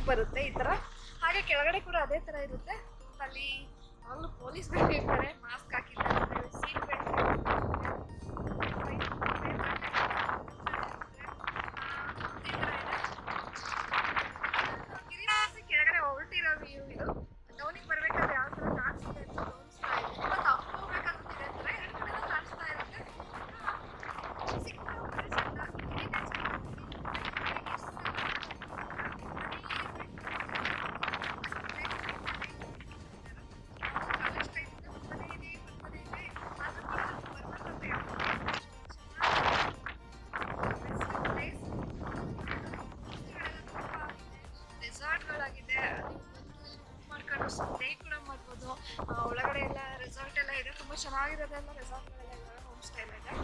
ಬರುತ್ತೆ ಈ ತರ ಹಾಗೆ ಕೆಳಗಡೆ ಕೂಡ ಅದೇ ತರ ಇರುತ್ತೆ ಅಲ್ಲಿ ಯಾವಾಗಲೂ ಪೊಲೀಸ್ಗಳು ಇರ್ತಾರೆ ಮಾಸ್ಕ್ ಹಾಕಿದ್ದಾರೆ ಸೀಟ್ ಬೆಲ್ಟ್ ಕೆಳಗಡೆ ಹೊರಟಿರೋ ವ್ಯೂ ಇದು ಡೌನಿಗೆ ಬರ್ಬೇಕಾದ್ರೆ ಯಾವ ತರ ಕಾಣಿಸುತ್ತೆ ಅಂತ ತೋರಿಸ್ತಾ ಇದೆ ಮತ್ತೆ ಅಪ್ ಹೋಗ್ಬೇಕಾದ್ರೂ ಇದೆ ತರ ಎರಡು ಕಡೆ ಕಾಣಿಸ್ತಾ ಇರುತ್ತೆ ಸಿಕ್ಕಾಪಟ್ಟೆ ಚೆಂದ. ಕಾಲೇಜ್ ಟೈಮಿಂದ ಬರ್ತಾನೆ ಇದೆ, ಬರ್ತಾನೆ ಇದೆ. ಆದ್ರೂ ಕೂಡ ಬರ್ಬರ್ತಾನೆ ರೆಸಾರ್ಟ್ಗಳಾಗಿದೆ ಮಾಡ್ಕೊಂಡು ಸ್ಟೇ ಕೂಡ ಮಾಡ್ಬೋದು ಆ, ಒಳಗಡೆ ಎಲ್ಲ ರೆಸಾರ್ಟ್ ಎಲ್ಲ ಇದೆ ತುಂಬ ಚೆನ್ನಾಗಿರೋದೆಲ್ಲ ರೆಸಾರ್ಟ್ಗಳೆಲ್ಲ ಇದೆ ಹೋಮ್ ಸ್ಟೇ ಎಲ್ಲ ಇದೆ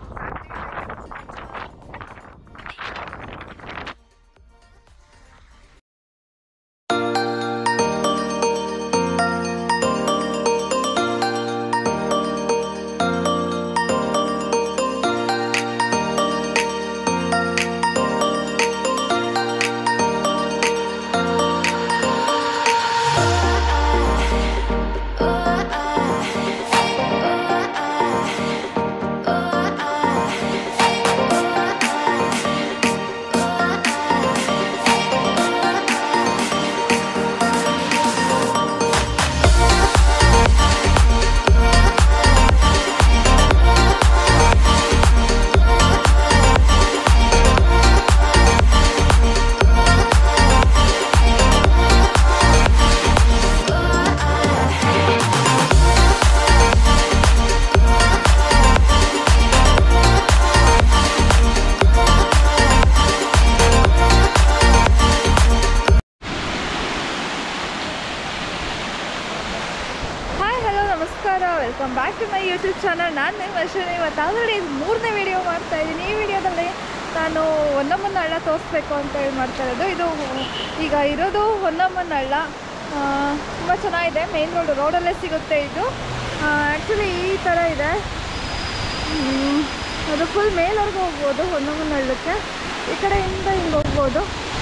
ಹಾಯ್ ಹಲೋ ನಮಸ್ಕಾರ welcome back to my YouTube channel ನಾನು ನಿಮ್ಮ ಅಶ್ವಿನಿ ಇವತ್ತು ಆಲ್ರೆಡಿ ಇದು ಮೂರನೇ ವಿಡಿಯೋ ಮಾಡ್ತಾ ಇದ್ದೀನಿ ಈ ವಿಡಿಯೋದಲ್ಲಿ ನಾನು ಹೊನ್ನಮ್ಮನ ಹಳ್ಳ ತೋರಿಸ್ಬೇಕು ಅಂತ ಹೇಳಿ ಮಾಡ್ತಾ ಇರೋದು ಇದು ಈಗ ಇರೋದು ಹೊನ್ನಮ್ಮನ ಹಳ್ಳ ತುಂಬ ಚೆನ್ನಾಗಿದೆ ಮೇನ್ ರೋಡ್ ರೋಡಲ್ಲೇ ಸಿಗುತ್ತೆ ಇದು ಆ್ಯಕ್ಚುಲಿ ಈ ಥರ ಇದೆ ಹ್ಮ್, ಅದು ಫುಲ್ ಮೇಲ್ವರೆಗೂ ಹೋಗ್ಬೋದು ಹೊನ್ನಮ್ಮನ ಹಳ್ಳಕ್ಕೆ ಈ ಕಡೆಯಿಂದ ಹಿಂಗೆ ಹೋಗ್ಬೋದು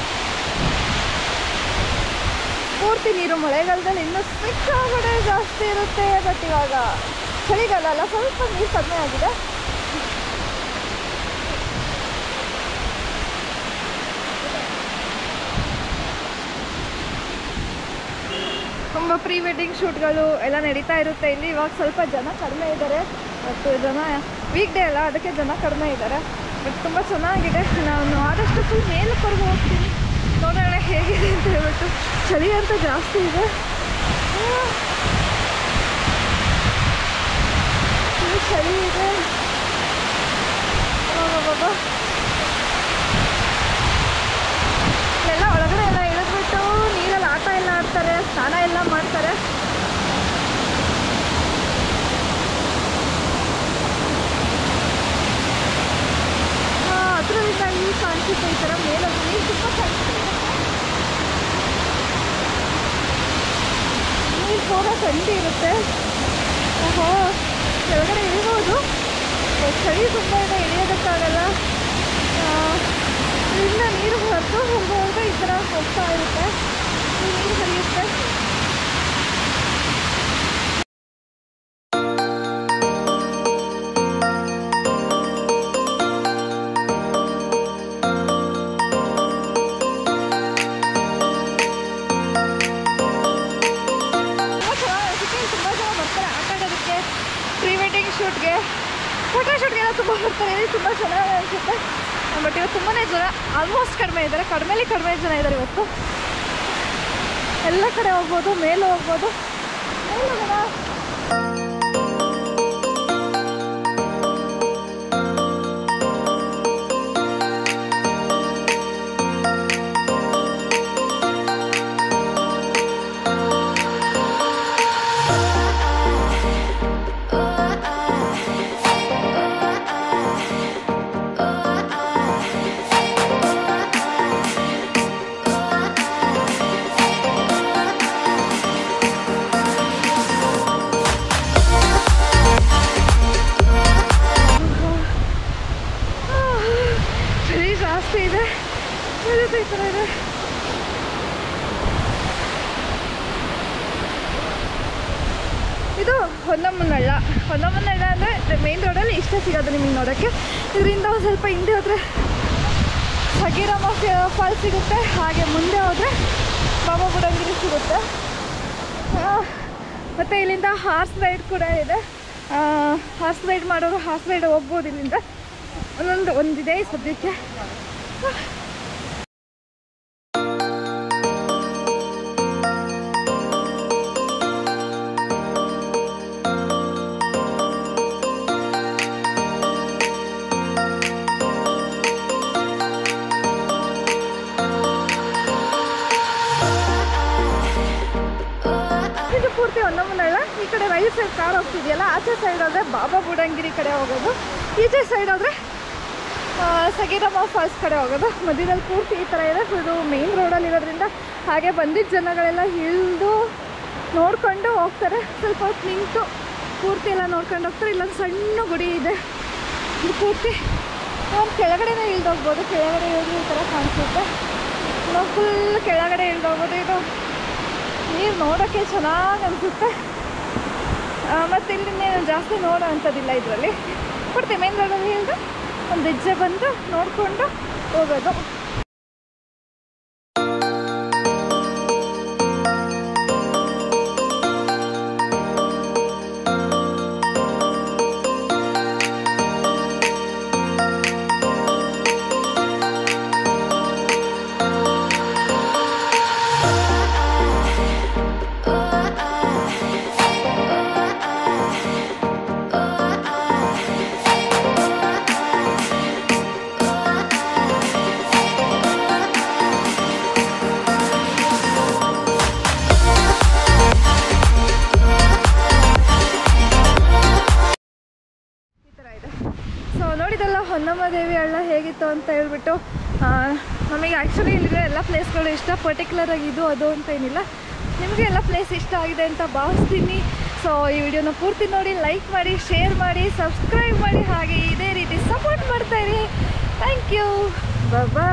ಪೂರ್ತಿ ನೀರು ಮಳೆಗಾಲದಲ್ಲಿ ಇನ್ನೂ ಸಿಕ್ಕಾಗಡೆ ಜಾಸ್ತಿ ಇರುತ್ತೆ ಬಟ್ ಇವಾಗ ಚಳಿಗಾಲ ಅಲ್ಲ ಸ್ವಲ್ಪ ನೀರು ಕಡಿಮೆ ಆಗಿದೆ ತುಂಬ ಪ್ರೀ ವೆಡ್ಡಿಂಗ್ ಶೂಟ್ಗಳು ಎಲ್ಲ ನಡೀತಾ ಇರುತ್ತೆ ಇಲ್ಲಿ ಇವಾಗ ಸ್ವಲ್ಪ ಜನ ಕಡಿಮೆ ಇದ್ದಾರೆ ಮತ್ತು ಜನ ವೀಕ್ ಡೇ ಅಲ್ಲ ಅದಕ್ಕೆ ಜನ ಕಡಿಮೆ ಇದ್ದಾರೆ ಬಟ್ ತುಂಬ ಚೆನ್ನಾಗಿದೆ ನಾನು ಆದಷ್ಟು ಫುಲ್ ಮೇಲಕ್ಕವರೆಗೂ ಹೋಗ್ತೀನಿ ನೋಡೋಣ ಹೇಗಿದೆ ಅಂತ ಹೇಳ್ಬಿಟ್ಟು ಚಳಿ ಅಂತ ಜಾಸ್ತಿ ಇದೆ ಫುಲ್ ಚಳಿ ಇದೆ ಅಬ್ಬಬ್ಬಬ್ಬ. ಇಲ್ಲೆಲ್ಲ ಒಳಗಡೆ ಎಲ್ಲ ಇಳಿದ್ಬಿಟ್ಟು ನೀರಲ್ಲಿ ಆಟ ಎಲ್ಲ ಆಡ್ತಾರೆ ಸ್ನಾನ ಎಲ್ಲ ಮಾಡ್ತಾರೆ ಆ, ಹತ್ರದಿಂದ ಈ ಕಾಣಿಸುತ್ತೆ ಈ ಥರ ಮೇಲೆ ನೀರು ತುಂಬ ಕಾಣಿಸುತ್ತೆ ನೀರು ಪೂರ ಥಂಡಿ ಇರುತ್ತೆ ಓಹೋ ಕೆಳಗಡೆ ಇಳಿಬೋದು ಬಟ್ ಚಳಿ ತುಂಬ ಇದೆ ಇಳಿಯೋದಕ್ಕಾಗಲ್ಲ ಆ, ಇಲ್ಲಿಂದ ನೀರು ಹೊರತು ಹೊರಗೆ ಹೊರಗೆ ಈ ಥರ ಹೋಗ್ತಾ ಇರುತ್ತೆ ಈ ನೀರು ಹರಿಯುತ್ತೆ ತುಂಬ ಚೆನ್ನಾಗಿ ಅನಿಸುತ್ತೆ ತುಂಬ ಜನ ಬರ್ತಾರೆ ಆಟ ಆಡೋದಕ್ಕೆ ಪ್ರೀ ವೆಡ್ಡಿಂಗ್ ಶೂಟ್ಗೆ ಫೋಟೋ ಶೂಟ್ಗೆಲ್ಲ ತುಂಬ ಬರ್ತಾರೆ ಇಲ್ಲಿ ತುಂಬ ಚೆನ್ನಾಗಿ ಅನಿಸುತ್ತೆ ಬಟ್ ಇವತ್ತು ತುಂಬಾ ಜನ ಆಲ್ಮೋಸ್ಟ್ ಕಡಿಮೆ ಇದ್ದಾರೆ ಕಡಿಮೆಲಿ ಕಡಿಮೆ ಜನ ಇದ್ದಾರೆ ಇವತ್ತು ಎಲ್ಲ ಕಡೆ ಹೋಗ್ಬೋದು ಮೇಲೂ ಹೋಗ್ಬೋದು ಮೇಲೂ ಹೋಗೋಣ. ಚಳಿ ಜಾಸ್ತಿ ಇದೆ ಇರುತ್ತೆ ಈ ಥರ ಇದೆ ಇದು ಹೊನ್ನಮ್ಮನಹಳ್ಳ ಹೊನ್ನಮ್ಮನಹಳ್ಳ ಅಂದರೆ ಮೇನ್ ರೋಡಲ್ಲಿ ಇಷ್ಟೇ ಸಿಗೋದು ನಿಮಗೆ ನೋಡೋಕ್ಕೆ ಇದರಿಂದ ಒಂದು ಸ್ವಲ್ಪ ಹಿಂದೆ ಹೋದರೆ ಸಗೀರಮ್ಮ ಫಾಲ್ಸ್ ಸಿಗುತ್ತೆ ಹಾಗೆ ಮುಂದೆ ಹೋದರೆ ಬಾಬಾ ಬುಡಂಗಿರಿ ಸಿಗುತ್ತೆ ಆ, ಮತ್ತು ಇಲ್ಲಿಂದ ಹಾರ್ಸ್ ರೈಡ್ ಕೂಡ ಇದೆ ಹಾರ್ಸ್ ರೈಡ್ ಮಾಡೋರು ಹಾರ್ಸ್ ರೈಡ್ ಹೋಗ್ಬೋದು ಇಲ್ಲಿಂದ ಒಂದೊಂದು ಒಂದಿದೆ ಸದ್ಯಕ್ಕೆ ಇದು ಪೂರ್ತಿ ಹೊನ್ನಮ್ಮನಹಳ್ಳ ಈ ಕಡೆ ರೈಟ್ ಸೈಡ್ ಕಾರ್ ಹೋಗ್ತಿದೆಯಲ್ಲ ಆಚೆ ಸೈಡ್ ಹೋದ್ರೆ ಬಾಬಾ ಬುಡಂಗಿರಿ ಕಡೆ ಹೋಗೋದು ಈಚೆ ಸೈಡ್ ಹೋದ್ರೆ ಆ, ಸಗೀರಮ್ಮ ಫಾಲ್ಸ್ ಕಡೆ ಹೋಗೋದು ಮಧ್ಯದಲ್ಲಿ ಪೂರ್ತಿ ಈ ಥರ ಇದೆ ಇದು ಮೇನ್ ರೋಡಲ್ಲಿ ಇರೋದ್ರಿಂದ ಹಾಗೆ ಬಂದಿದ್ದ ಜನಗಳೆಲ್ಲ ಇಳಿದು ನೋಡ್ಕೊಂಡು ಹೋಗ್ತಾರೆ ಸ್ವಲ್ಪ ಹೊತ್ತು ನಿಂತು ಪೂರ್ತಿ ಎಲ್ಲ ನೋಡ್ಕೊಂಡು ಹೋಗ್ತಾರೆ ಇಲ್ಲೊಂದು ಸಣ್ಣ ಗುಡಿ ಇದೆ ಇದು ಪೂರ್ತಿ ನಾವು ಕೆಳಗಡೆನೇ ಇಳ್ದೋಗ್ಬೋದು ಕೆಳಗಡೆ ಇಳಿದ್ರೆ ಈ ಥರ ಕಾಣಿಸುತ್ತೆ ನಾವು ಫುಲ್ ಕೆಳಗಡೆ ಇಳ್ದೋಗ್ಬೋದು ಇದು ನೀರು ನೋಡೋಕ್ಕೆ ಚೆನ್ನಾಗಿ ಅನಿಸುತ್ತೆ ಮತ್ತು ಇಲ್ಲಿಂದೇನು ಜಾಸ್ತಿ ನೋಡೋ ಅಂಥದ್ದಿಲ್ಲ ಇದರಲ್ಲಿ ಕೊಡ್ತೀವಿ ಮೇನ್ ರೋಡಲ್ಲಿ ಇಳಿದು ಒಂದು ಹೆಜ್ಜೆ ಬಂದು ನೋಡಿಕೊಂಡು ಹೋಗೋದು ಈ ಥರ ಇದೆ ಸೊ ನೋಡಿದಲ್ಲ ಹೊನ್ನಮ್ಮ ದೇವಿ ಹಳ್ಳ ಹೇಗಿತ್ತು ಅಂತ ಹೇಳ್ಬಿಟ್ಟು ಆ, ನಮಗೆ ಆ್ಯಕ್ಚುಲಿ ಇಲ್ಲಿರೋ ಎಲ್ಲ ಪ್ಲೇಸ್ಗಳು ಇಷ್ಟ ಪರ್ಟಿಕ್ಯುಲರ್ ಆಗಿ ಇದು ಅದು ಅಂತ ಏನಿಲ್ಲ ನಿಮಗೆ ಎಲ್ಲ ಪ್ಲೇಸ್ ಇಷ್ಟ ಆಗಿದೆ ಅಂತ ಭಾವಿಸ್ತೀನಿ ಸೊ ಈ ವಿಡಿಯೋನ ಪೂರ್ತಿ ನೋಡಿ ಲೈಕ್ ಮಾಡಿ ಶೇರ್ ಮಾಡಿ ಸಬ್ಸ್ಕ್ರೈಬ್ ಮಾಡಿ ಹಾಗೆ ಇದೇ ರೀತಿ ಸಪೋರ್ಟ್ ಮಾಡ್ತಾ ಇರಿ ಥ್ಯಾಂಕ್ ಯು ಬಾಯ್